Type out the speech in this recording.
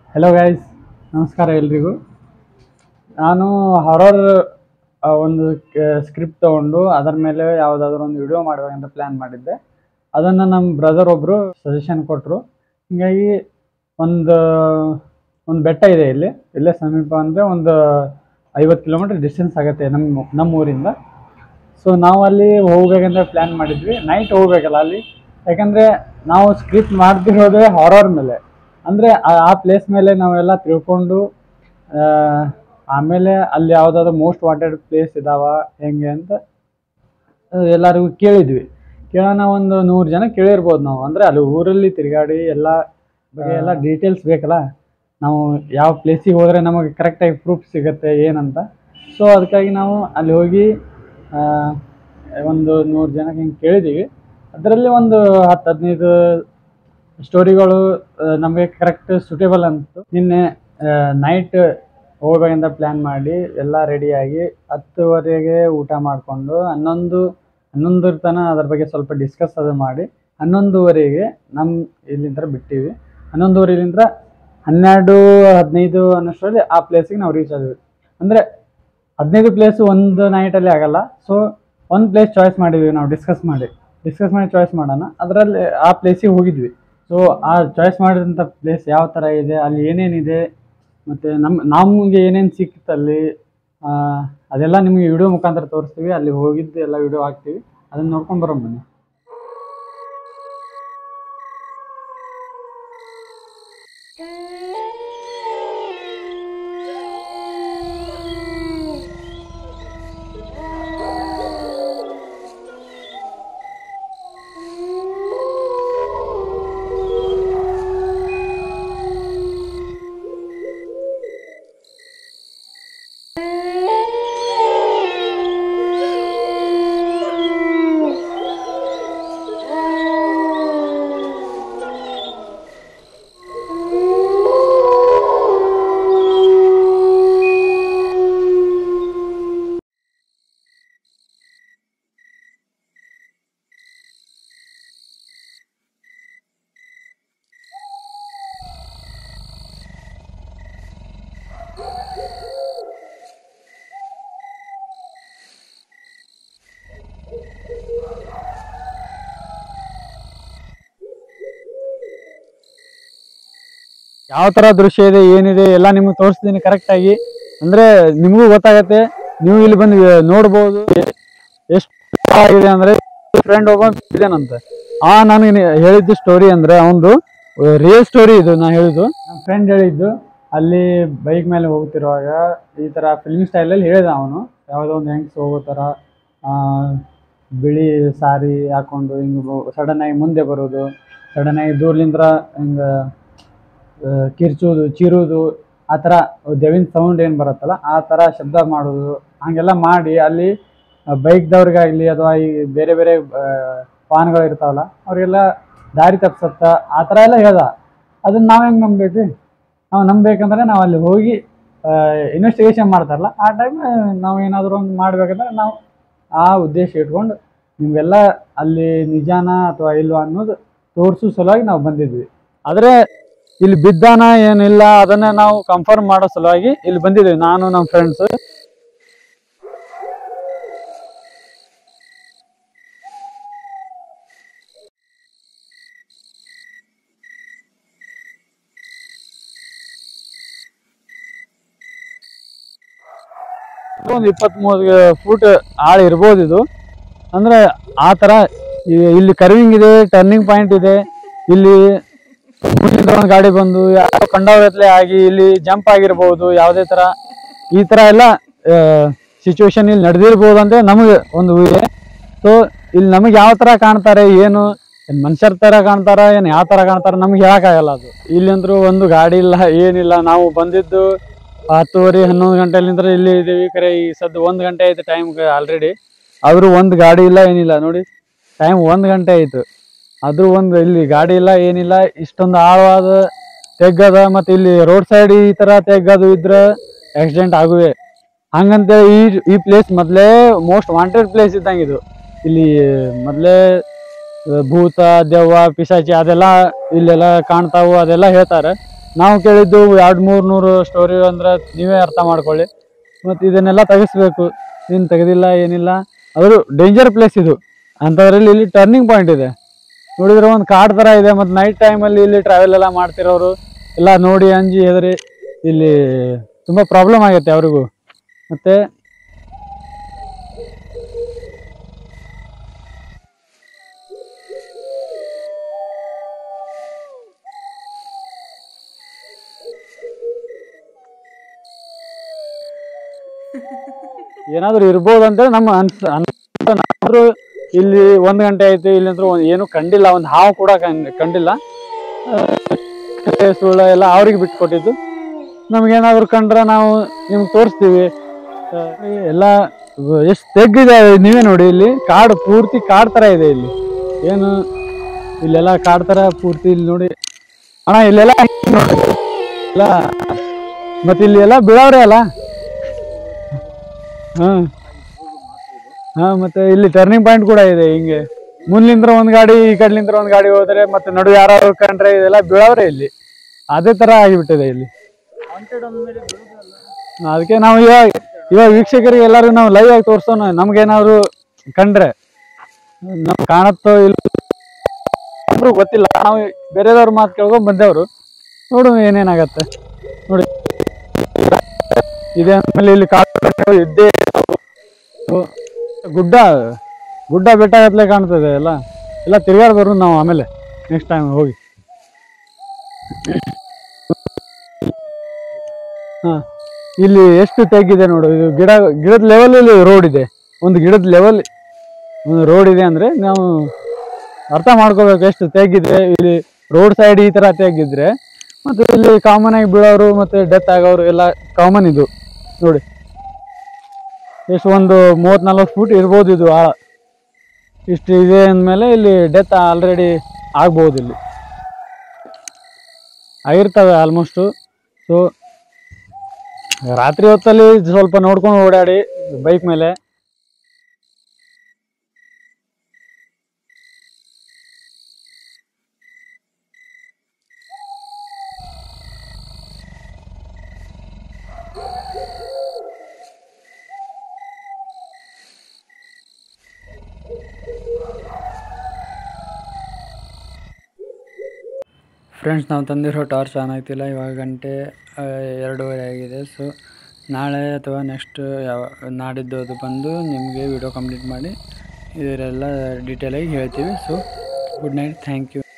hello guys ನಮಸ್ಕಾರ ಎಲ್ರಿಗೂ ನಾನು ಹರರ್ ಒಂದು ಸ್ಕ್ರಿಪ್ಟ್ ತಗೊಂಡು ಅದರ ಮೇಲೆ ಯಾವುದಾದ್ರೂ ಒಂದು ವಿಡಿಯೋ ಮಾಡಬೇಕಂತ ಪ್ಲ್ಯಾನ್ ಮಾಡಿದ್ದೆ ಅದನ್ನು ನಮ್ಮ ಬ್ರದರ್ ಒಬ್ಬರು ಸಜೆಷನ್ ಕೊಟ್ಟರು ಹೀಗಾಗಿ ಒಂದು ಒಂದು ಬೆಟ್ಟ ಇದೆ ಇಲ್ಲಿ ಇಲ್ಲೇ ಸಮೀಪ ಅಂದರೆ ಒಂದು ಐವತ್ತು ಕಿಲೋಮೀಟ್ರ್ ಡಿಸ್ಟೆನ್ಸ್ ಆಗುತ್ತೆ ನಮ್ಮ ನಮ್ಮ ಊರಿಂದ ಸೊ ನಾವು ಅಲ್ಲಿ ಹೋಗ್ಬೇಕಂತ ಪ್ಲ್ಯಾನ್ ಮಾಡಿದ್ವಿ ನೈಟ್ ಹೋಗ್ಬೇಕಲ್ಲ ಅಲ್ಲಿ ಯಾಕಂದರೆ ನಾವು ಸ್ಕ್ರಿಪ್ಟ್ ಮಾಡ್ತಿರೋದೇ ಹಾರರ್ ಮೇಲೆ ಅಂದರೆ ಆ ಪ್ಲೇಸ್ ಮೇಲೆ ನಾವೆಲ್ಲ ತಿಳ್ಕೊಂಡು ಆ, ಆಮೇಲೆ ಅಲ್ಲಿ ಯಾವುದಾದ್ರು ಮೋಸ್ಟ್ ವಾಂಟೆಡ್ ಪ್ಲೇಸ್ ಇದಾವ ಹೆಂಗೆ ಅಂತ ಆ, ಎಲ್ಲರಿಗೂ ಕೇಳಿದ್ವಿ ಕೇಳೋಣ ಒಂದು ನೂರು ಜನ ಕೇಳಿರ್ಬೋದು ನಾವು ಅಂದರೆ ಅಲ್ಲಿ ಊರಲ್ಲಿ ತಿರುಗಾಡಿ ಎಲ್ಲ ಬಗ್ಗೆ ಎಲ್ಲ ಡೀಟೇಲ್ಸ್ ಬೇಕಲ್ಲ ನಾವು ಯಾವ ಪ್ಲೇಸಿಗೆ ಹೋದರೆ ನಮಗೆ ಕರೆಕ್ಟಾಗಿ ಪ್ರೂಫ್ ಸಿಗುತ್ತೆ ಏನಂತ ಸೊ ಅದಕ್ಕಾಗಿ ನಾವು ಅಲ್ಲಿ ಹೋಗಿ ಆ, ಒಂದು ನೂರು ಜನಕ್ಕೆ ಹಿಂಗೆ ಕೇಳಿದ್ದೀವಿ ಅದರಲ್ಲಿ ಒಂದು ಹತ್ತು ಹದಿನೈದು ಸ್ಟೋರಿಗಳು ನಮಗೆ ಕರೆಕ್ಟ್ ಸೂಟೇಬಲ್ ಅನಿಸ್ತು ನಿನ್ನೆ ನೈಟ್ ಹೋಗ್ಬೇಕಂತ ಪ್ಲ್ಯಾನ್ ಮಾಡಿ ಎಲ್ಲ ರೆಡಿಯಾಗಿ ಹತ್ತುವರೆಗೆ ಊಟ ಮಾಡಿಕೊಂಡು ಹನ್ನೊಂದು ಹನ್ನೊಂದರ ತನಕ ಅದ್ರ ಬಗ್ಗೆ ಸ್ವಲ್ಪ ಡಿಸ್ಕಸ್ ಅದು ಮಾಡಿ ಹನ್ನೊಂದುವರೆಗೆ ನಮ್ಮ ಇಲ್ಲಿಂದ ಬಿಟ್ಟಿವಿ ಹನ್ನೊಂದುವರೆಲಿಂದ ಹನ್ನೆರಡು ಹದಿನೈದು ಅನ್ನೋಷ್ಟರಲ್ಲಿ ಆ ಪ್ಲೇಸಿಗೆ ನಾವು ರೀಚ್ ಆದ್ವಿ ಅಂದರೆ ಹದಿನೈದು ಪ್ಲೇಸು ಒಂದು ನೈಟಲ್ಲಿ ಆಗಲ್ಲ ಸೊ ಒಂದು ಪ್ಲೇಸ್ ಚಾಯ್ಸ್ ಮಾಡಿದ್ವಿ ನಾವು ಡಿಸ್ಕಸ್ ಮಾಡಿ ಡಿಸ್ಕಸ್ ಮಾಡಿ ಚಾಯ್ಸ್ ಮಾಡೋಣ ಅದರಲ್ಲಿ ಆ ಪ್ಲೇಸಿಗೆ ಹೋಗಿದ್ವಿ ಸೊ ಆ ಚಾಯ್ಸ್ ಮಾಡಿದಂಥ ಪ್ಲೇಸ್ ಯಾವ ಥರ ಇದೆ ಅಲ್ಲಿ ಏನೇನಿದೆ ಮತ್ತು ನಮ್ಮ ನಮಗೆ ಏನೇನು ಸಿಕ್ಕಿತ್ತು ಅಲ್ಲಿ ಆ, ಅದೆಲ್ಲ ನಿಮಗೆ ವಿಡಿಯೋ ಮುಖಾಂತರ ತೋರಿಸ್ತೀವಿ ಅಲ್ಲಿ ಹೋಗಿದ್ದು ಎಲ್ಲ ವಿಡಿಯೋ ಹಾಕ್ತೀವಿ ಅದನ್ನು ನೋಡ್ಕೊಂಡು ಬರೋಣ ಬನ್ನಿ ಯಾವ ಥರ ದೃಶ್ಯ ಇದೆ ಏನಿದೆ ಎಲ್ಲ ನಿಮ್ಗೆ ತೋರಿಸ್ತೀನಿ ಕರೆಕ್ಟಾಗಿ ಅಂದರೆ ನಿಮಗೂ ಗೊತ್ತಾಗತ್ತೆ ನೀವು ಇಲ್ಲಿ ಬಂದು ನೋಡ್ಬೋದು ಎಷ್ಟು ಆಗಿದೆ ಅಂದರೆ ಫ್ರೆಂಡ್ ಒಬ್ಬ ಇದೇನಂತೆ ಆ ನಾನು ಹೇಳಿದ್ದು ಸ್ಟೋರಿ ಅಂದರೆ ಅವನದು ರಿಯಲ್ ಸ್ಟೋರಿ ಇದು ನಾ ಹೇಳಿದ್ದು ನಮ್ಮ ಫ್ರೆಂಡ್ ಹೇಳಿದ್ದು ಅಲ್ಲಿ ಬೈಕ್ ಮೇಲೆ ಹೋಗ್ತಿರುವಾಗ ಈ ಥರ ಫಿಲ್ಮ್ ಸ್ಟೈಲಲ್ಲಿ ಹೇಳಿದ ಅವನು ಯಾವುದೋ ಒಂದು ಹೆಂಗ್ಸ್ ಹೋಗೋ ಥರ ಆ, ಬಿಳಿ ಸಾರಿ ಹಾಕೊಂಡು ಹಿಂಗೆ ಸಡನ್ ಆಗಿ ಮುಂದೆ ಬರೋದು ಸಡನ್ ಆಗಿ ದೂರ್ಲಿಂದ್ರ ಹಿಂಗೆ ಆ, ಕಿರ್ಚೋದು ಚೀರೋದು ಆ ಥರ ದೆವಿನ ಸೌಂಡ್ ಏನು ಬರುತ್ತಲ್ಲ ಆ ಥರ ಶಬ್ದ ಮಾಡೋದು ಹಂಗೆಲ್ಲ ಮಾಡಿ ಅಲ್ಲಿ ಬೈಕ್ದವ್ರಿಗಾಗಲಿ ಅಥವಾ ಈ ಬೇರೆ ಬೇರೆ ಆ, ವಾಹನಗಳು ಇರ್ತಾವಲ್ಲ ಅವರಿಗೆಲ್ಲ ದಾರಿ ತಪ್ಸತ್ತ ಆ ಥರ ಎಲ್ಲ ಹೇಳ್ದ ಅದನ್ನ ನಾವು ಹೆಂಗೆ ನಂಬೇಕು ನಾವು ನಂಬೇಕಂದ್ರೆ ನಾವು ಅಲ್ಲಿ ಹೋಗಿ ಇನ್ವೆಸ್ಟಿಗೇಷನ್ ಮಾಡ್ತಾರಲ್ಲ ಆ ಟೈಮ್ ನಾವು ಏನಾದರೂ ಒಂದು ಮಾಡ್ಬೇಕಂದ್ರೆ ನಾವು ಆ ಉದ್ದೇಶ ಇಟ್ಕೊಂಡು ನಿಮಗೆಲ್ಲ ಅಲ್ಲಿ ನಿಜಾನ ಅಥವಾ ಇಲ್ವಾ ಅನ್ನೋದು ತೋರಿಸೋ ಸಲುವಾಗಿ ನಾವು ಬಂದಿದ್ವಿ ಆದರೆ ಇಲ್ಲಿ ಬಿದ್ದಾನ ಏನಿಲ್ಲ ಅದನ್ನ ನಾವು ಕನ್ಫರ್ಮ್ ಮಾಡೋ ಸಲುವಾಗಿ ಇಲ್ಲಿ ಬಂದಿದ್ದೀವಿ ನಾನು ನಮ್ಮ ಫ್ರೆಂಡ್ಸ್ ಒಂದು ಇಪ್ಪತ್ತ್ಮೂರು ಫೂಟ್ ಆಳ ಇರ್ಬೋದು ಇದು ಅಂದ್ರೆ ಆ ಥರ ಈ- ಇಲ್ಲಿ ಕರ್ವಿಂಗ್ ಇದೆ ಟರ್ನಿಂಗ್ ಪಾಯಿಂಟ್ ಇದೆ ಇಲ್ಲಿ ಮುಂದಿನ ಒಂದು ಗಾಡಿ ಬಂದು ಯಾವ ಕಂಡವಗತ್ಲೆ ಆಗಿ ಇಲ್ಲಿ ಜಂಪ್ ಆಗಿರ್ಬೋದು ಯಾವುದೇ ಥರ ಈ ಥರ ಎಲ್ಲ ಸಿಚುವೇಶನ್ ಇಲ್ಲಿ ನಡೆದಿರ್ಬೋದು ಅಂತ ನಮಗೆ ಒಂದು ಊಹೆ ಸೊ ಇಲ್ಲಿ ನಮಗೆ ಯಾವ ಥರ ಕಾಣ್ತಾರೆ ಏನು ಏನ್ ಮನುಷ್ಯರ ಥರ ಕಾಣ್ತಾರ ಏನು ಯಾವ ಥರ ಕಾಣ್ತಾರ ನಮ್ಗೆ ಹೇಳಕ್ಕಾಗಲ್ಲ ಅದು ಇಲ್ಲಂದ್ರೂ ಒಂದು ಗಾಡಿ ಇಲ್ಲ ಏನಿಲ್ಲ ನಾವು ಬಂದಿದ್ದು ಹತ್ತುವರೆ ಹನ್ನೊಂದು ಗಂಟೆಲಿಂದ ಇಲ್ಲಿ ಇದ್ದೀವಿ ಕರೆ ಈ ಸದ್ದು ಒಂದು ಗಂಟೆ ಆಯ್ತು ಟೈಮ್ ಆಲ್ರೆಡಿ ಆದರೂ ಒಂದು ಗಾಡಿ ಇಲ್ಲ ಏನಿಲ್ಲ ನೋಡಿ ಟೈಮ್ ಒಂದು ಗಂಟೆ ಆಯ್ತು ಆದ್ರೂ ಒಂದು ಇಲ್ಲಿ ಗಾಡಿ ಇಲ್ಲ ಏನಿಲ್ಲ ಇಷ್ಟೊಂದು ಆಳವಾದ ತೆಗ್ಗದ ಮತ್ತು ಇಲ್ಲಿ ರೋಡ್ ಸೈಡ್ ಈ ಥರ ತೆಗ್ಗದು ಇದ್ರೆ ಆಕ್ಸಿಡೆಂಟ್ ಆಗುವೆ ಹಂಗಂತೇಳಿ ಈ ಈ ಪ್ಲೇಸ್ ಮೊದಲೇ ಮೋಸ್ಟ್ ವಾಂಟೆಡ್ ಪ್ಲೇಸ್ ಇದ್ದಂಗೆ ಇದು ಇಲ್ಲಿ ಮೊದಲೇ ಭೂತ ದೆವ್ವ ಪಿಶಾಚಿ ಅದೆಲ್ಲ ಇಲ್ಲೆಲ್ಲ ಕಾಣ್ತಾವು ಅದೆಲ್ಲ ಹೇಳ್ತಾರೆ ನಾವು ಕೇಳಿದ್ದು ಎರಡು ಮೂರು ನೂರು ಸ್ಟೋರಿ ಅಂದ್ರೆ ನೀವೇ ಅರ್ಥ ಮಾಡ್ಕೊಳ್ಳಿ ಮತ್ತು ಇದನ್ನೆಲ್ಲ ತೆಗಿಸ್ಬೇಕು ಏನು ತೆಗೆದಿಲ್ಲ ಏನಿಲ್ಲ ಅದು ಡೇಂಜರ್ ಪ್ಲೇಸ್ ಇದು ಅಂಥದ್ರಲ್ಲಿ ಇಲ್ಲಿ ಟರ್ನಿಂಗ್ ಪಾಯಿಂಟ್ ಇದೆ ನೋಡಿದ್ರೆ ಒಂದು ಕಾಡ್ ಥರ ಇದೆ ಮತ್ತು ನೈಟ್ ಟೈಮಲ್ಲಿ ಇಲ್ಲಿ ಟ್ರಾವೆಲ್ ಎಲ್ಲ ಮಾಡ್ತಿರೋರು ಎಲ್ಲ ನೋಡಿ ಅಂಜಿ ಹೆದರಿ ಇಲ್ಲಿ ತುಂಬ ಪ್ರಾಬ್ಲಮ್ ಆಗುತ್ತೆ ಅವ್ರಿಗೂ ಮತ್ತು ಏನಾದರೂ ಇರ್ಬೋದು ಅಂತೇಳಿ ನಮ್ಮ ಅನ್ಸ್ ಅನ್ಸಾದ್ರು ಇಲ್ಲಿ ಒಂದು ಗಂಟೆ ಆಯ್ತು ಇಲ್ಲಿ ಅಂತೂ ಏನು ಕಂಡಿಲ್ಲ ಒಂದು ಹಾವು ಕೂಡ ಕಂಡ್- ಕಂಡಿಲ್ಲ ಆ, ಕತೆ ಸುಳ್ಳು ಎಲ್ಲ ಅವ್ರಿಗೆ ಬಿಟ್ಕೊಟ್ಟಿದ್ದು ನಮ್ಗೇನಾದ್ರು ಕಂಡ್ರೆ ನಾವು ನಿಮ್ಗೆ ತೋರಿಸ್ತೀವಿ ಆ, ಎಲ್ಲ ಎಷ್ಟು ತೆಗ್ಗಿದೆ ನೀವೇ ನೋಡಿ ಇಲ್ಲಿ ಕಾಡು ಪೂರ್ತಿ ಕಾಡು ಥರ ಇದೆ ಇಲ್ಲಿ ಏನು ಇಲ್ಲೆಲ್ಲ ಕಾಡು ಥರ ಪೂರ್ತಿ ಇಲ್ಲಿ ನೋಡಿ ಅಣ್ಣ ಇಲ್ಲೆಲ್ಲ ನೋಡಿ ಇಲ್ಲ ಮತ್ತೆ ಇಲ್ಲಿ ಎಲ್ಲ ಬೀಳವ್ರೆ ಅಲ್ಲ ಹಾ ಹಾ ಮತ್ತೆ ಇಲ್ಲಿ ಟರ್ನಿಂಗ್ ಪಾಯಿಂಟ್ ಕೂಡ ಇದೆ ಹಿಂಗೆ ಮುಂದ್ಲಿಂದ್ರ ಒಂದ್ ಗಾಡಿ ಈ ಕಡ್ಲಿಂದ್ರ ಒಂದ್ ಗಾಡಿ ಹೋದ್ರೆ ಮತ್ತೆ ನಡು ಯಾರು ಕಂಡ್ರೆ ಇದೆಲ್ಲ ಬೀಳವ್ರೆ ಇಲ್ಲಿ ಅದೇ ತರ ಆಗಿಬಿಟ್ಟಿದೆ ಇಲ್ಲಿ ಅದಕ್ಕೆ ನಾವು ಇವಾಗ ಇವಾಗ ವೀಕ್ಷಕರಿಗೆ ಎಲ್ಲರೂ ನಾವು ಲೈವ್ ಆಗಿ ತೋರಿಸೋಣ ನಮ್ಗೇನಾದ್ರು ಕಂಡ್ರೆ ನಮ್ಗೆ ಕಾಣತ್ತೋ ಇಲ್ಲ ಅಂದ್ರೂ ಗೊತ್ತಿಲ್ಲ ನಾವು ಬೇರೆದವ್ರ ಮಾತು ಕೇಳ್ಕೊಂಡ್ ಬಂದೇವ್ರು ನೋಡು ಏನೇನಾಗತ್ತೆ ನೋಡಿ ಇದೆ ಆಮೇಲೆ ಇಲ್ಲಿ ಕಾಡು ಇದ್ದೇ ಓ, ಗುಡ್ಡ ಗುಡ್ಡ ಬೆಟ್ಟ ಗತ್ಲೆ ಕಾಣ್ತದೆ ಎಲ್ಲ ಎಲ್ಲ ತಿರ್ಗಾಡ್ ಬರೋದು ನಾವು ಆಮೇಲೆ ನೆಕ್ಸ್ಟ್ ಟೈಮ್ ಹೋಗಿ ಹಾ ಇಲ್ಲಿ ಎಷ್ಟು ತೆಗ್ಗಿದೆ ನೋಡು ಇದು ಗಿಡ ಗಿಡದ ಲೆವೆಲಲ್ಲಿ ರೋಡ್ ಇದೆ ಒಂದು ಗಿಡದ ಲೆವೆಲ್ ಒಂದು ರೋಡ್ ಇದೆ ಅಂದ್ರೆ ನಾವು ಅರ್ಥ ಮಾಡ್ಕೋಬೇಕು ಎಷ್ಟು ತೆಗ್ಗಿದೆ ಇಲ್ಲಿ ರೋಡ್ ಸೈಡ್ ಈ ತರ ತೆಗ್ಗಿದ್ರೆ ಮತ್ತೆ ಇಲ್ಲಿ ಕಾಮನ್ ಆಗಿ ಬೀಳೋರು ಮತ್ತೆ ಡೆತ್ ಆಗೋರು ಎಲ್ಲ ಕಾಮನ್ ಇದು ನೋಡಿ ಎಷ್ಟು ಒಂದು ಮೂವತ್ತು ನಲ್ವತ್ತು ಫೂಟ್ ಇರ್ಬೋದು ಇದು ಆಳ ಇಷ್ಟು ಇದೆ ಅಂದಮೇಲೆ ಇಲ್ಲಿ ಡೆತ್ ಆಲ್ರೆಡಿ ಆಗ್ಬೋದು ಇಲ್ಲಿ ಆಗಿರ್ತವೆ ಆಲ್ಮೋಸ್ಟು ಸೊ ರಾತ್ರಿ ಹೊತ್ತಲ್ಲಿ ಸ್ವಲ್ಪ ನೋಡ್ಕೊಂಡು ಓಡಾಡಿ ಬೈಕ್ ಮೇಲೆ ಫ್ರೆಂಡ್ಸ್ ನಾವು ತಂದಿರೋ ಟಾರ್ಚ್ ಆನ್ ಆಗ್ತಿಲ್ಲ ಇವಾಗ ಗಂಟೆ ಆ, ಎರಡೂವರೆ ಆಗಿದೆ ಸೊ ನಾಳೆ ಅಥವಾ ನೆಕ್ಸ್ಟ್ ಯಾವ ನಾಡಿದ್ದು ಅದು ಬಂದು ನಿಮಗೆ ವಿಡಿಯೋ ಕಂಪ್ಲೀಟ್ ಮಾಡಿ ಇದರೆಲ್ಲ ಡೀಟೇಲಾಗಿ ಹೇಳ್ತೀವಿ so good night thank you